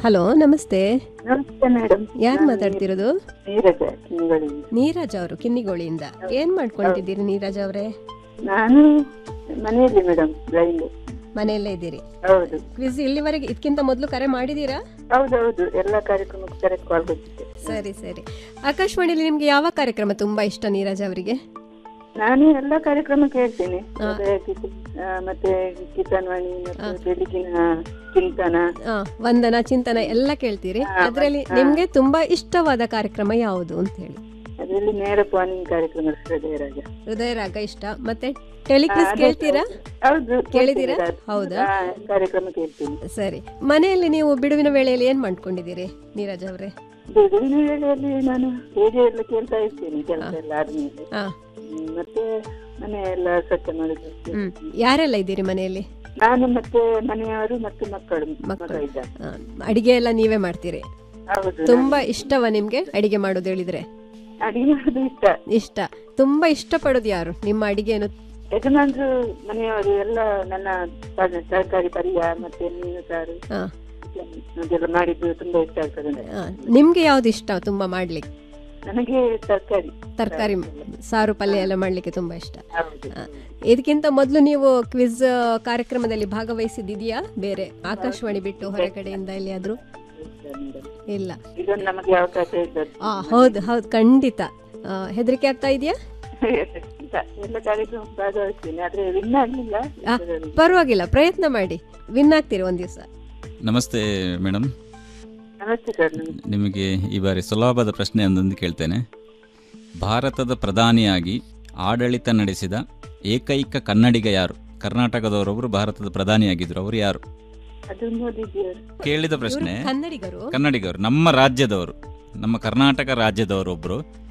Hello ನಮಸ್ತೆ ನಮಸ್ತೆ madam ಯಾರು ಮಾತಾಡ್ತಿರೋದು ನೀರಜ ಕಿಂಗಳಿಂದ ನೀರಜ್ ಅವರು ಕಿನ್ನಿಗೋಳಿಯಿಂದ ಏನ್ ಮಾಡ್ಕೊಂಡಿದ್ದೀರಿ ನೀರಜ್ ಅವರೇ ನಾನು ಮನೆಯಲ್ಲಿ ಮೇಡಮ್ ಬ್ಲೈಂಡ್ ಮನೆಯಲ್ಲೇ ಇದ್ದೀರಿ ಹೌದು ಕ್ವಿಜ್ ಇಲ್ಲಿವರೆಗೆ ಇದಕ್ಕಿಂತ ಮೊದಲು ಕರೆ ಮಾಡಿದ್ದೀರಾ ಹೌದೌದು ಎಲ್ಲ ಕಾರ್ಯಕ್ರಮಕ್ಕೂ ಕರೆಕ್ಟ್ ಕಾಲ್ ಕೊಟ್ಟಿದ್ದೆ ಸರಿ ಸರಿ ಆಕಾಶವಾಣಿಯಲ್ಲಿ ನಿಮ್ಗೆ ಯಾವ ಕಾರ್ಯಕ್ರಮ ತುಂಬಾ ಇಷ್ಟ ನೀರಜ್ ಅವರಿಗೆ ನಾನು ಎಲ್ಲ ಕಾರ್ಯಕ್ರಮ ಕೇಳ್ತೇನೆ ಉದಯ ಕಿಸ- ಆ, ಮತ್ತೆ ಕಿಸಾನ್ ವಾಣಿ ಮತ್ತು ಬೆಳಗಿನ ಚಿಂತನ ಆ, ವಂದನ ಚಿಂತನ ಎಲ್ಲ ಕೇಳ್ತೀರಿ ಅದರಲ್ಲಿ ನಿಮ್ಗೆ ತುಂಬಾ ಇಷ್ಟವಾದ ಕಾರ್ಯಕ್ರಮ ಯಾವುದು ಅಂತ ಹೇಳಿ ಅದರಲ್ಲಿ ನೇರ ಪಾನಿಂಗ್ ಕಾರ್ಯಕ್ರಮ ಹೃದಯ ರಾಜ ಹೃದಯ ರಾಗ ಇಷ್ಟ ಮತ್ತೆ ಟೆಲಿಕ್ವಿಸ್ ಕೇಳ್ತೀರಾ ಹೌದು ಕೇಳಿದ್ದೀರಾ? ಕೇಳ್ತೀನಿ ಅದು. ಹೌದಾ? ಆ, ಕಾರ್ಯಕ್ರಮ ಕೇಳ್ತೀನಿ ಸರಿ ಮನೆಯಲ್ಲಿ ನೀವು ಬಿಡುವಿನ ವೇಳೆಯಲ್ಲಿ ಏನ್ ಮಾಡ್ಕೊಂಡಿದ್ದೀರಿ ನೀರಜ್ ಅವರೇ ಬಿಡುವಿನ ವೇಳೆಯಲ್ಲಿ ನಾನು ರೇಡಿಯೋ ಎಲ್ಲ ಕೇಳ್ತಾ ಇರ್ತೇನೆ ಕೆಲಸ ಎಲ್ಲ ಆದ್ಮೇಲೆ ಹಾ ಹ್ಮ್, ಮತ್ತೆ ಮನೆ ಎಲ್ಲ ಸ್ವಚ್ಛ ಮಾಡುದು ಹ್ಮ್ ಯಾರೆಲ್ಲ ಇದ್ದೀರಿ ಮನೆಯಲ್ಲಿ ನಾನು ಮತ್ತೆ ಮನೆಯವರು ಮತ್ತು ಮಕ್ಕಳು ಮಗ ಇದ್ದ ಆ, ಅಡಿಗೆ ಎಲ್ಲ ನೀವೇ ಮಾಡ್ತೀರಿ ಹೌದು ತುಂಬಾ ಇಷ್ಟವಾ ನಿಮ್ಗೆ ಅಡಿಗೆ ಮಾಡೋದು ಹೇಳಿದ್ರೆ ಅಡಿಗೆ ಮಾಡೋದು ಇಷ್ಟ ಇಷ್ಟ ತುಂಬಾ ಇಷ್ಟಪಡೋದು ಯಾರು ನಿಮ್ಮ ಅಡಿಗೆನು ಯಜಮಾನ್ರು ಮನೆಯವರು ಎಲ್ಲ ನನ್ನ ತ- ತರಕಾರಿ ಪಲ್ಯ ಮತ್ತೆ ಮೀನು ಸಾರು ಆ, ಅದೆಲ್ಲ ಮಾಡಿದ್ದು ತುಂಬಾ ಇಷ್ಟ ಆಗ್ತದೆ ನನಗೆ. ಆ, ನಿಮ್ಗೆ ಯಾವ್ದು ಇಷ್ಟ ತುಂಬಾ ಮಾಡ್ಲಿಕ್ಕೆ ನನಗೆ ತರಕಾರಿ ತರಕಾರಿ ಸಾರು ಪಲ್ಯ ಎಲ್ಲ ಮಾಡ್ಲಿಕ್ಕೆ ತುಂಬಾ ಇಷ್ಟ ಹೌದು ಆ, ಇದಕ್ಕಿಂತ ಮೊದಲು ನೀವು ಕ್ವಿಜ್ ಕಾರ್ಯಕ್ರಮದಲ್ಲಿ ಭಾಗವಹಿಸಿದ್ಯಾ ಬೇರೆ ಆಕಾಶವಾಣಿ ಬಿಟ್ಟು ಹೊರಗಡೆಯಿಂದ ಎಲ್ಲಿಯಾದ್ರೂ ಮೇಡಮ್. ಇಲ್ಲ ಇದೊಂದು ನಮಗೆ ಅವಕಾಶ ಇದ್ದದ್ದು ಆ ಹೌದು ಹೌದು ಖಂಡಿತ ಆ, ಹೆದರಿಕೆ ಆಗ್ತಾ ಇದೆಯಾ ಇಲ್ಲ, ಎಲ್ಲ ಕಾರ್ಯಕ್ರಮ ಭಾಗವಹಿಸ್ತೀನಿ ಆದ್ರೆ ವಿನ್ ಆಗ್ಲಿಲ್ಲ ಆ, ಪರವಾಗಿಲ್ಲ ಪ್ರಯತ್ನ ಮಾಡಿ ವಿನ್ ಆಗ್ತೀರಿ ಒಂದ್ ದಿವಸ ನಮಸ್ತೆ ಮೇಡಮ್ ನಮಸ್ತೆ ಸರ್ ನಮಸ್ತೆ ನಿಮಗೆ ಈ ಬಾರಿ ಸುಲಭದ ಪ್ರಶ್ನೆ ಒಂದೊಂದು ಕೇಳ್ತೇನೆ ಭಾರತದ ಪ್ರಧಾನಿಯಾಗಿ ಆಡಳಿತ ನಡೆಸಿದ ಏಕೈಕ ಕನ್ನಡಿಗ ಯಾರು ಕರ್ನಾಟಕದವರೊಬ್ಬರು ಭಾರತದ ಪ್ರಧಾನಿಯಾಗಿದ್ರು ಅವರು ಯಾರು ಅದು ಮೋದಿಜಿಯವರು ಕೇಳಿದ ಪ್ರಶ್ನೆ ಕನ್ನಡಿಗರು ಕನ್ನಡಿಗರು ನಮ್ಮ ರಾಜ್ಯದವರು ನಮ್ಮ ಕರ್ನಾಟಕ ರಾಜ್ಯದವರೊಬ್ಬರು